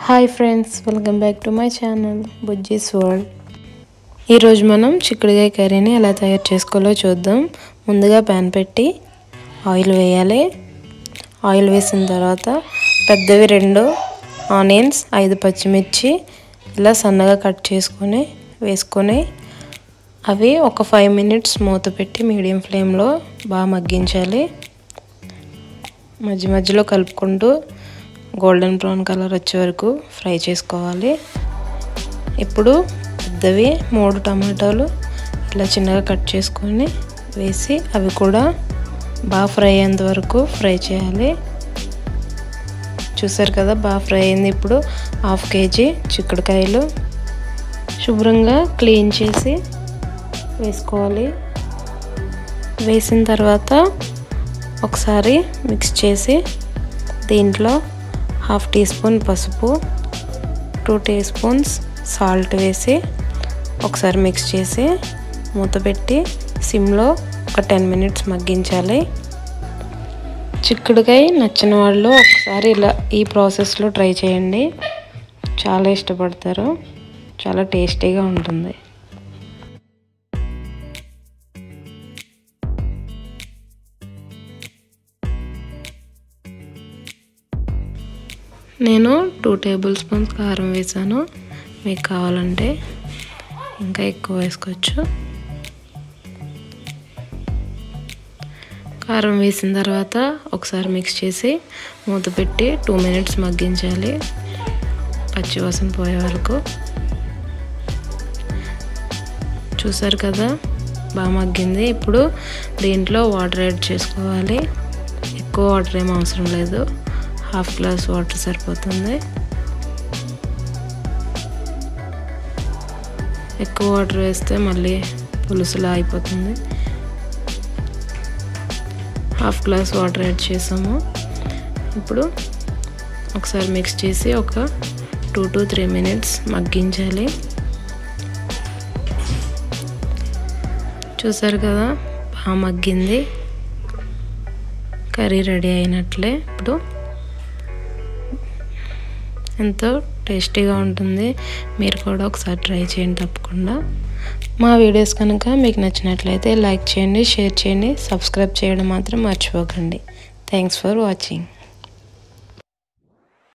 hi friends welcome back to my channel Bujji's world ఈరోజు మనం చిక్కుడుగాయ కర్రీని ఎలా తయారు చేసుకోవాలో చూద్దాం ముందుగా ప్యాన్ పెట్టి ఆయిల్ వేయాలి ఆయిల్ వేసిన తర్వాత పెద్దవి రెండు ఆనియన్స్ ఐదు పచ్చిమిర్చి ఇలా సన్నగా కట్ చేసుకొని వేసుకొని అవి ఒక ఫైవ్ మినిట్స్ మూత పెట్టి మీడియం ఫ్లేమ్లో బాగా మగ్గించాలి మధ్య మధ్యలో కలుపుకుంటూ గోల్డెన్ బ్రౌన్ కలర్ వచ్చే వరకు ఫ్రై చేసుకోవాలి ఇప్పుడు పెద్దవి మూడు టమాటాలు ఇలా చిన్నగా కట్ చేసుకొని వేసి అవి కూడా బాగా ఫ్రై అయ్యేంత వరకు ఫ్రై చేయాలి చూసారు కదా బాగా ఫ్రై అయింది ఇప్పుడు హాఫ్ కేజీ చిక్కుడుకాయలు శుభ్రంగా క్లీన్ చేసి వేసుకోవాలి వేసిన తర్వాత ఒకసారి మిక్స్ చేసి దీంట్లో హాఫ్ టీ స్పూన్ పసుపు టూ టీ స్పూన్స్ సాల్ట్ వేసి ఒకసారి మిక్స్ చేసి మూత పెట్టి సిమ్లో ఒక టెన్ మినిట్స్ మగ్గించాలి చిక్కుడుకాయ నచ్చిన వాళ్ళు ఒకసారి ఇలా ఈ ప్రాసెస్లో ట్రై చేయండి చాలా ఇష్టపడతారు చాలా టేస్టీగా ఉంటుంది నేను టూ టేబుల్ స్పూన్స్ కారం వేసాను మీకు కావాలంటే ఇంకా ఎక్కువ వేసుకోవచ్చు కారం వేసిన తర్వాత ఒకసారి మిక్స్ చేసి మూత పెట్టి టూ మినిట్స్ మగ్గించాలి పచ్చివాసన పోయే వరకు చూసారు కదా బాగా మగ్గింది ఇప్పుడు దీంట్లో వాటర్ యాడ్ చేసుకోవాలి ఎక్కువ వాటర్ ఏం అవసరం లేదు హాఫ్ గ్లాస్ వాటర్ సరిపోతుంది ఎక్కువ వాటర్ వేస్తే మళ్ళీ పులుసులా అయిపోతుంది హాఫ్ గ్లాస్ వాటర్ యాడ్ చేసాము ఇప్పుడు ఒకసారి మిక్స్ చేసి ఒక టూ టు త్రీ మినిట్స్ మగ్గించాలి చూసారు కదా బాగా మగ్గింది కర్రీ రెడీ అయినట్లే ఇప్పుడు ఎంతో టేస్టీగా ఉంటుంది మీరు కూడా ఒకసారి ట్రై చేయండి తప్పకుండా మా వీడియోస్ కనుక మీకు నచ్చినట్లయితే లైక్ చేయండి షేర్ చేయండి సబ్స్క్రైబ్ చేయడం మాత్రం మర్చిపోకండి థ్యాంక్స్ ఫర్ వాచింగ్